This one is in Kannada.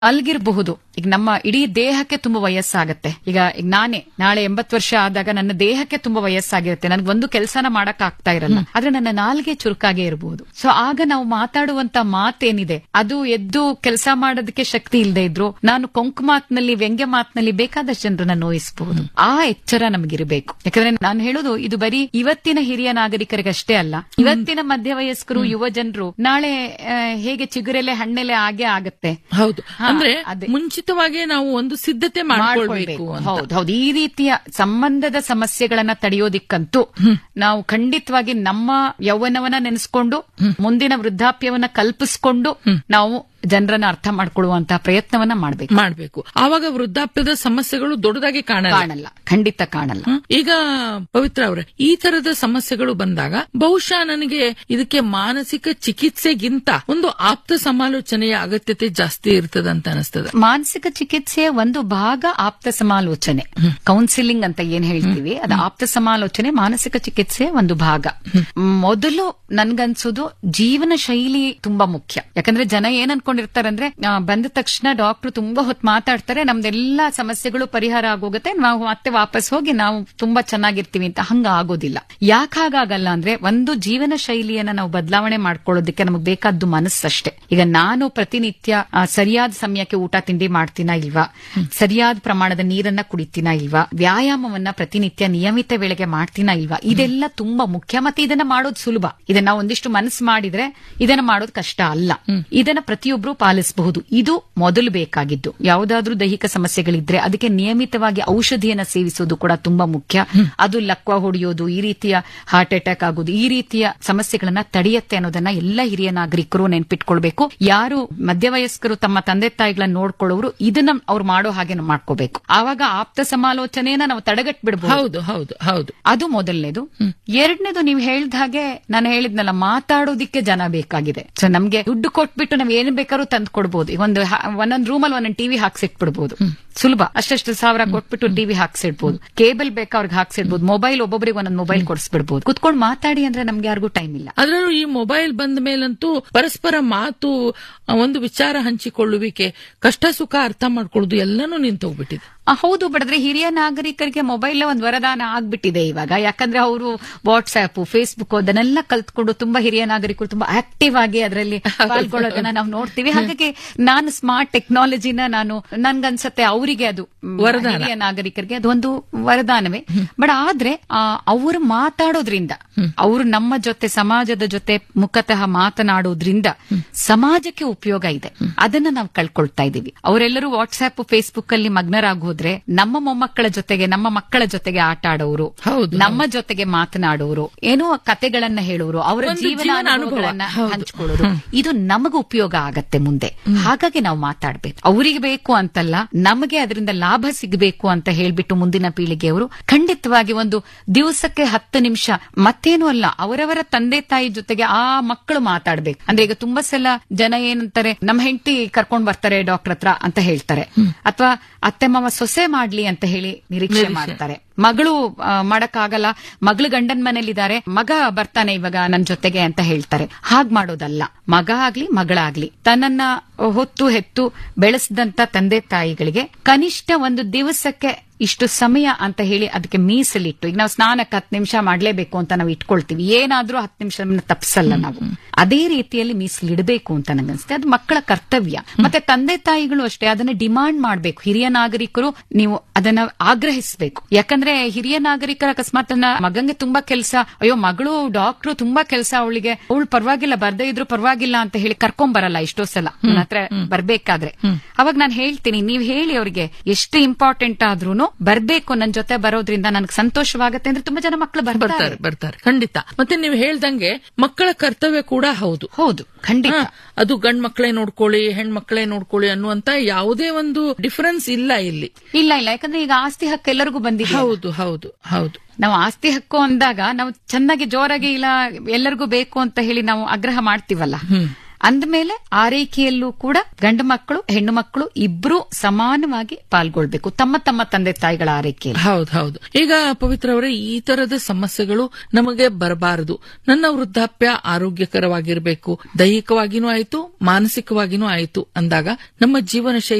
ಅಲ್ಗಿರಬಹುದು ಈಗ ನಮ್ಮ ಇಡೀ ದೇಹಕ್ಕೆ ತುಂಬಾ ವಯಸ್ಸಾಗತ್ತೆ ಈಗ ಈಗ ನಾನೇ ನಾಳೆ ಎಂಬತ್ತು ವರ್ಷ ಆದಾಗ ನನ್ನ ದೇಹಕ್ಕೆ ತುಂಬಾ ವಯಸ್ಸಾಗಿರುತ್ತೆ ನನಗೆ ಒಂದು ಕೆಲಸನ ಮಾಡಕ್ ಆಗ್ತಾ ಇರಲ್ಲ ಆದ್ರೆ ನನ್ನ ನಾಲ್ಗೆ ಚುರುಕಾಗೆ ಇರಬಹುದು ಸೊ ಆಗ ನಾವು ಮಾತಾಡುವಂತ ಮಾತೇನಿದೆ ಅದು ಎದ್ದು ಕೆಲಸ ಮಾಡೋದಕ್ಕೆ ಶಕ್ತಿ ಇಲ್ಲದೆ ಇದ್ರು ನಾನು ಕೊಂಕು ಮಾತಿನಲ್ಲಿ ವ್ಯಂಗ್ಯ ಮಾತಿನಲ್ಲಿ ಬೇಕಾದಷ್ಟು ಜನರನ್ನ ನೋಯಿಸಬಹುದು ಆ ಎಚ್ಚರ ನಮಗಿರಬೇಕು ಯಾಕಂದ್ರೆ ನಾನು ಹೇಳೋದು ಇದು ಬರೀ ಇವತ್ತಿನ ಹಿರಿಯ ನಾಗರಿಕರಿಗಷ್ಟೇ ಅಲ್ಲ ಇವತ್ತಿನ ಮಧ್ಯವಯಸ್ಕರು ಯುವ ಜನರು ನಾಳೆ ಆ, ಹೇಗೆ ಚಿಗುರೆಲೆ ಹಣ್ಣೆಲೆ ಆಗೇ ಆಗತ್ತೆ ಹೌದು ಹಾ, ಅಂದ್ರೆ ಅದೇ. ಮುಂಚಿತವಾಗಿ ನಾವು ಒಂದು ಸಿದ್ಧತೆ ಮಾಡ್ಕೊಳ್ಬೇಕು ಅಂತ ಹೌದು ಹೌದು ಈ ರೀತಿಯ ಸಂಬಂಧದ ಸಮಸ್ಯೆಗಳನ್ನ ತಡೆಯೋದಿಕ್ಕಂತೂ ನಾವು ಖಂಡಿತವಾಗಿ ನಮ್ಮ ಯೌವನವನ್ನ ನೆನೆಸ್ಕೊಂಡು ಮುಂದಿನ ವೃದ್ಧಾಪ್ಯವನ್ನ ಕಲ್ಪಿಸ್ಕೊಂಡು ನಾವು ಜನರನ್ನ ಅರ್ಥ ಮಾಡ್ಕೊಳ್ಳುವಂತಹ ಪ್ರಯತ್ನವನ್ನ ಮಾಡ್ಬೇಕು ಮಾಡ್ಬೇಕು ಆವಾಗ ವೃದ್ಧಾಪ್ಯದ ಸಮಸ್ಯೆಗಳು ದೊಡ್ಡದಾಗಿ ಕಾಣಲ್ಲ ಕಾಣಲ್ಲ ಖಂಡಿತ ಕಾಣಲ್ಲ ಹ್ಮ್. ಈಗ ಪವಿತ್ರ ಅವರೇ ಈ ತರದ ಸಮಸ್ಯೆಗಳು ಬಂದಾಗ ಬಹುಶಃ ನನಗೆ ಇದಕ್ಕೆ ಮಾನಸಿಕ ಚಿಕಿತ್ಸೆಗಿಂತ ಒಂದು ಆಪ್ತ ಸಮಾಲೋಚನೆಯ ಅಗತ್ಯತೆ ಜಾಸ್ತಿ ಇರ್ತದಂತ ಅನಿಸ್ತದೆ ಮಾನಸಿಕ ಚಿಕಿತ್ಸೆಯ ಒಂದು ಭಾಗ ಆಪ್ತ ಸಮಾಲೋಚನೆ ಕೌನ್ಸಿಲಿಂಗ್ ಅಂತ ಏನ್ ಹೇಳ್ತೀವಿ ಅದು ಆಪ್ತ ಸಮಾಲೋಚನೆ ಮಾನಸಿಕ ಚಿಕಿತ್ಸೆಯ ಒಂದು ಭಾಗ ಮೊದಲು ನನ್ಗನ್ಸೋದು ಜೀವನ ಶೈಲಿ ತುಂಬಾ ಮುಖ್ಯ ಯಾಕಂದ್ರೆ ಜನ ಏನ್ ಅನ್ಕೊಂಡಿರ್ತಾರೆ ಅಂದ್ರೆ ಆ, ಬಂದ ತಕ್ಷಣ ಡಾಕ್ಟರ್ ತುಂಬಾ ಹೊತ್ತು ಮಾತಾಡ್ತಾರೆ ನಮ್ದೆಲ್ಲಾ ಸಮಸ್ಯೆಗಳು ಪರಿಹಾರ ಆಗೋಗುತ್ತೆ ನಾವು ಮತ್ತೆ ವಾಪಸ್ ಹೋಗಿ ನಾವು ತುಂಬಾ ಚೆನ್ನಾಗಿರ್ತೀವಿ ಅಂತ ಹಂಗ ಆಗೋದಿಲ್ಲ ಯಾಕೆ ಹಾಗಾಗಲ್ಲ ಅಂದ್ರೆ ಒಂದು ಜೀವನ ಶೈಲಿಯನ್ನ ನಾವು ಬದಲಾವಣೆ ಮಾಡ್ಕೊಳ್ಳೋದಕ್ಕೆ ನಮಗೆ ಬೇಕಾದ್ದು ಮನಸ್ಸಷ್ಟೇ ಈಗ ನಾನು ಪ್ರತಿನಿತ್ಯ ಆ, ಸರಿಯಾದ ಸಮಯಕ್ಕೆ ಊಟ ತಿಂಡಿ ಮಾಡ್ತೀನಾ ಇಲ್ವಾ ಸರಿಯಾದ ಪ್ರಮಾಣದ ನೀರನ್ನ ಕುಡಿತೀನಾ ಇಲ್ವಾ ವ್ಯಾಯಾಮವನ್ನ ಪ್ರತಿನಿತ್ಯ ನಿಯಮಿತ ವೇಳೆಗೆ ಮಾಡ್ತೀನಾ ಇಲ್ವಾ ಇದೆಲ್ಲ ತುಂಬಾ ಮುಖ್ಯ ಮತ್ತೆ ಇದನ್ನ ಮಾಡೋದು ಸುಲಭ ಇದನ್ನ ನಾವು ಒಂದಿಷ್ಟು ಮನಸ್ಸು ಮಾಡಿದ್ರೆ ಇದನ್ನ ಮಾಡೋದು ಕಷ್ಟ ಅಲ್ಲ ಇದನ್ನ ಪ್ರತಿಯೊಬ್ರು ಪಾಲಿಸಬಹುದು ಇದು ಮೊದಲು ಬೇಕಾಗಿದ್ದು ಯಾವುದಾದ್ರೂ ದೈಹಿಕ ಸಮಸ್ಯೆಗಳಿದ್ರೆ ಅದಕ್ಕೆ ನಿಯಮಿತವಾಗಿ ಔಷಧಿಯನ್ನ ಸೇವಿಸೋದು ಕೂಡ ತುಂಬಾ ಮುಖ್ಯ ಅದು ಲಕ್ವ ಹೊಡೆಯೋದು ಈ ರೀತಿಯ ಹಾರ್ಟ್ ಅಟ್ಯಾಕ್ ಆಗೋದು ಈ ರೀತಿಯ ಸಮಸ್ಯೆಗಳನ್ನ ತಡೆಯತ್ತೆ ಅನ್ನೋದನ್ನ ಎಲ್ಲ ಹಿರಿಯ ನಾಗರಿಕರು ನೆನ್ಪಿಟ್ಕೊಳ್ಬೇಕು ಯಾರು ಮಧ್ಯವಯಸ್ಕರು ತಮ್ಮ ತಂದೆ ತಾಯಿಗಳನ್ನ ನೋಡ್ಕೊಳ್ಳೋರು ಇದನ್ನ ಅವ್ರು ಮಾಡೋ ಹಾಗೆ ನಾವು ಮಾಡ್ಕೋಬೇಕು ಆವಾಗ ಆಪ್ತ ಸಮಾಲೋಚನೆಯನ್ನ ನಾವು ತಡೆಗಟ್ಬಿಡ್ಬಹುದು ಹೌದು ಹೌದು ಹೌದು ಅದು ಮೊದಲನೇದು ಎರಡನೇದು ನೀವು ಹೇಳ್ದ ಹಾಗೆ ನಾನು ಹೇಳಿದ್ನಲ್ಲ ಮಾತಾಡೋದಿಕ್ಕೆ ಜನ ಬೇಕಾಗಿದೆ ಸೊ ನಮ್ಗೆ ದುಡ್ಡು ಕೊಟ್ಬಿಟ್ಟು ನಾವ್ ಏನ್ ಬೇಕಾದ್ರೂ ತಂದು ಕೊಡ್ಬೋದು ಈಗ ಒಂದು ಹ- ಒಂದೊಂದ್ ರೂಮಲ್ಲಿ ಒಂದೊಂದು ಟಿವಿ ಹಾಕ್ಸಿಟ್ಬಿಡ್ಬೋದು ಸುಲಭ ಅಷ್ಟಷ್ಟು ಸಾವಿರ ಕೊಟ್ಬಿಟ್ಟು ಟಿವಿ ಹಾಕ್ಸಿಡ್ಬೋದು ಕೇಬಲ್ ಬೇಕಾ ಅವ್ರಿಗೆ ಹಾಕ್ಸಿಡ್ಬೋದು ಮೊಬೈಲ್ ಒಬ್ಬೊಬ್ಬರಿಗೆ ಒಂದೊಂದು ಮೊಬೈಲ್ ಕೊಡಿಸ್ಬಿಡ್ಬೋದು ಕುತ್ಕೊಂಡು ಮಾತಾಡಿ ಅಂದ್ರೆ ನಮ್ಗೆ ಯಾರಿಗೂ ಟೈಮ್ ಇಲ್ಲ ಅದರಲ್ಲೂ ಈ ಮೊಬೈಲ್ ಬಂದ ಮೇಲಂತೂ ಪರಸ್ಪರ ಮಾತು ಆ, ಒಂದು ವಿಚಾರ ಹಂಚಿಕೊಳ್ಳುವಿಕೆ ಕಷ್ಟ ಸುಖ ಅರ್ಥ ಮಾಡ್ಕೊಳ್ಳೋದು ಎಲ್ಲಾನು ನಿಂತೋಗ್ಬಿಟ್ಟಿದೆ ಆ, ಹೌದು ಬಡದ್ರೆ ಹಿರಿಯ ನಾಗರಿಕರಿಗೆ ಮೊಬೈಲ್ ಒಂದು ವರದಾನ ಆಗ್ಬಿಟ್ಟಿದೆ ಇವಾಗ ಯಾಕಂದ್ರೆ ಅವರು ವಾಟ್ಸ್ಆಪ್ ಫೇಸ್ಬುಕ್ ಅದನ್ನೆಲ್ಲ ಕಲ್ತ್ಕೊಂಡು ತುಂಬಾ ಹಿರಿಯ ನಾಗರಿಕರು ತುಂಬಾ ಆಕ್ಟಿವ್ ಆಗಿ ಅದರಲ್ಲಿ ಪಾಲ್ಗೊಳ್ಳೋದನ್ನ ನಾವು ನೋಡ್ತೀವಿ ಹಾಗಾಗಿ ನಾನು ಸ್ಮಾರ್ಟ್ ಟೆಕ್ನಾಲಜಿನ ನಾನು ನನ್ಗನ್ಸತ್ತೆ ಅವರಿಗೆ ಅದು ಮ್, ವರದಾನ. ಹಿರಿಯ ನಾಗರಿಕರಿಗೆ ಅದೊಂದು ವರದಾನವೇ ಬಟ್ ಆದ್ರೆ ಅವರು ಮಾತಾಡೋದ್ರಿಂದ ಅವರು ನಮ್ಮ ಜೊತೆ ಸಮಾಜದ ಜೊತೆ ಮುಖತಃ ಮಾತನಾಡೋದ್ರಿಂದ ಸಮಾಜಕ್ಕೆ ಉಪಯೋಗ ಇದೆ ಅದನ್ನ ನಾವು ಕಳ್ಕೊಳ್ತಾ ಇದೀವಿ ಅವರೆಲ್ಲರೂ ವಾಟ್ಸ್ಆಪ್ ಫೇಸ್ಬುಕ್ ಅಲ್ಲಿ ಮಗ್ನರಾಗಿ ಹೋದ್ರೆ ನಮ್ಮ ಮೊಮ್ಮಕ್ಕಳ ಜೊತೆಗೆ ನಮ್ಮ ಮಕ್ಕಳ ಜೊತೆಗೆ ಆಟ ಆಡೋರು ಹೌದು, ನಮ್ಮ ಜೊತೆಗೆ ಮಾತನಾಡೋರು ಏನೋ ಕತೆಗಳನ್ನ ಹೇಳೋರು ಅವರ ಒಂದು ಜೀವನ ಜೀವನ ಅನುಭವ. ಅನುಭವಗಳನ್ನ ಹೌದು. ಹಂಚ್ಕೊಳ್ಳೋರು ಇದು ನಮಗ ಉಪಯೋಗ ಆಗತ್ತೆ ಮುಂದೆ ಹಾಗಾಗಿ ನಾವು ಮಾತಾಡ್ಬೇಕು ಅವರಿಗೆ ಬೇಕು ಅಂತಲ್ಲ ನಮಗೆ ಅದರಿಂದ ಲಾಭ ಸಿಗಬೇಕು ಅಂತ ಹೇಳ್ಬಿಟ್ಟು ಮುಂದಿನ ಪೀಳಿಗೆಯವರು ಖಂಡಿತವಾಗಿ ಒಂದು ದಿವಸಕ್ಕೆ ಹತ್ತು ನಿಮಿಷ ಮತ್ತೇನು ಅಲ್ಲ ಅವರವರ ತಂದೆ ತಾಯಿ ಜೊತೆಗೆ ಆ ಮಕ್ಕಳು ಮಾತಾಡ್ಬೇಕು ಅಂದ್ರೆ ಈಗ ತುಂಬಾ ಸಲ ಜನ ಏನಂತಾರೆ ನಮ್ಮ ಹೆಂಡತಿ ಕರ್ಕೊಂಡ್ ಬರ್ತಾರೆ ಡಾಕ್ಟರ್ ಹತ್ರ ಅಂತ ಹೇಳ್ತಾರೆ ಅಥವಾ ಅತ್ತೆ ಮಾವ ಸೊಸೆ ಮಾಡ್ಲಿ ಅಂತ ಹೇಳಿ ನಿರೀಕ್ಷೆ ಮಾಡ್ತಾರೆ ಮಗಳು ಆ, ಮಾಡಕ್ಕಾಗಲ್ಲ ಮಗಳು ಗಂಡನ್ ಮನೇಲಿದ್ದಾರೆ ಮಗ ಬರ್ತಾನೆ ಇವಾಗ ನನ್ ಜೊತೆಗೆ ಅಂತ ಹೇಳ್ತಾರೆ ಹಾಗ್ ಮಾಡೋದಲ್ಲ ಮಗ ಆಗ್ಲಿ ಮಗಳಾಗ್ಲಿ ತನ್ನನ್ನ ಹೊತ್ತು ಹೆತ್ತು ಬೆಳೆಸಿದಂತ ತಂದೆ ತಾಯಿಗಳಿಗೆ ಕನಿಷ್ಠ ಒಂದು ದಿವಸಕ್ಕೆ ಇಷ್ಟು ಸಮಯ ಅಂತ ಹೇಳಿ ಅದಕ್ಕೆ ಮೀಸಲಿಟ್ಟು ಈಗ ನಾವು ಸ್ನಾನಕ್ಕೆ ಹತ್ತು ನಿಮಿಷ ಮಾಡ್ಲೇಬೇಕು ಅಂತ ನಾವು ಇಟ್ಕೊಳ್ತೀವಿ ಏನಾದ್ರೂ ಹತ್ತು ನಿಮಿಷ ತಪ್ಪಿಸಲ್ಲ ನಾವು ಅದೇ ರೀತಿಯಲ್ಲಿ ಮೀಸಲಿಡಬೇಕು ಅಂತ ನಂಗನ್ಸುತ್ತೆ ಅದು ಮಕ್ಕಳ ಕರ್ತವ್ಯ ಮತ್ತೆ ತಂದೆ ತಾಯಿಗಳು ಅಷ್ಟೇ ಅದನ್ನ ಡಿಮಾಂಡ್ ಮಾಡಬೇಕು ಹಿರಿಯ ನಾಗರಿಕರು ನೀವು ಅದನ್ನ ಆಗ್ರಹಿಸಬೇಕು ಯಾಕಂದ್ರೆ ಹಿರಿಯ ನಾಗರಿಕರ ಅಕಸ್ಮಾತ್ ನನ್ನ ಮಗಂಗೆ ತುಂಬಾ ಕೆಲಸ ಅಯ್ಯೋ ಮಗಳು ಡಾಕ್ಟ್ರು ತುಂಬಾ ಕೆಲಸ ಅವಳಿಗೆ ಅವಳು ಪರವಾಗಿಲ್ಲ ಬರ್ದೇ ಇದ್ರು ಪರವಾಗಿಲ್ಲ ಅಂತ ಹೇಳಿ ಕರ್ಕೊಂಡ್ ಬರಲ್ಲ ಎಷ್ಟೋ ಸಲ ನನ್ನ ಹತ್ರ ಬರ್ಬೇಕಾದ್ರೆ ಅವಾಗ ನಾನು ಹೇಳ್ತೀನಿ ನೀವ್ ಹೇಳಿ ಅವ್ರಿಗೆ ಎಷ್ಟು ಇಂಪಾರ್ಟೆಂಟ್ ಆದ್ರೂನು ಬರ್ಬೇಕು ನನ್ ಜೊತೆ ಬರೋದ್ರಿಂದ ನನ್ಗೆ ಸಂತೋಷವಾಗತ್ತೆ ಅಂದ್ರೆ ತುಂಬಾ ಜನ ಮಕ್ಕಳು ಬರ್ತಾರೆ ಬರ್ತಾರೆ ಬರ್ತಾರೆ ಖಂಡಿತ ಮತ್ತೆ ನೀವು ಹೇಳ್ದಂಗೆ ಮಕ್ಕಳ ಕರ್ತವ್ಯ ಕೂಡ ಹೌದು ಹೌದು ಖಂಡಿತ ಹಾ, ಅದು ಗಂಡ್ ಮಕ್ಕಳೇ ನೋಡ್ಕೊಳ್ಳಿ ಹೆಣ್ಮಕ್ಳೇ ನೋಡ್ಕೊಳ್ಳಿ ಅನ್ನುವಂತ ಯಾವುದೇ ಒಂದು ಡಿಫರೆನ್ಸ್ ಇಲ್ಲ ಇಲ್ಲಿ ಇಲ್ಲ ಇಲ್ಲ ಯಾಕಂದ್ರೆ ಈಗ ಆಸ್ತಿ ಹಕ್ಕು ಎಲ್ಲರಿಗೂ ಬಂದಿದೆ ಹೌದು ಹೌದು ಹೌದು ನಾವು ಆಸ್ತಿ ಹಕ್ಕು ಅಂದಾಗ ನಾವು ಚೆನ್ನಾಗಿ ಜೋರಾಗಿ ಇಲ್ಲ ಎಲ್ಲರಿಗೂ ಬೇಕು ಅಂತ ಹೇಳಿ ನಾವು ಆಗ್ರಹ ಮಾಡ್ತೀವಲ್ಲ ಅಂದಮೇಲೆ ಆರೈಕೆಯಲ್ಲೂ ಕೂಡ ಗಂಡು ಮಕ್ಕಳು ಹೆಣ್ಣು ಮಕ್ಕಳು ಇಬ್ರು ಸಮಾನವಾಗಿ ಪಾಲ್ಗೊಳ್ಬೇಕು ತಮ್ಮ ತಮ್ಮ ತಂದೆ ತಾಯಿಗಳ ಆರೈಕೆಯಲ್ಲಿ ಹೌದು ಹೌದು ಈಗ ಪವಿತ್ರ ಅವರೇ ಈ ತರದ ಸಮಸ್ಯೆಗಳು ನಮಗೆ ಬರಬಾರದು ನನ್ನ ವೃದ್ಧಾಪ್ಯ ಆರೋಗ್ಯಕರವಾಗಿರಬೇಕು ದೈಹಿಕವಾಗಿನೂ ಆಯ್ತು ಮಾನಸಿಕವಾಗಿನೂ ಆಯ್ತು ಅಂದಾಗ ನಮ್ಮ ಜೀವನ ಶೈಲಿ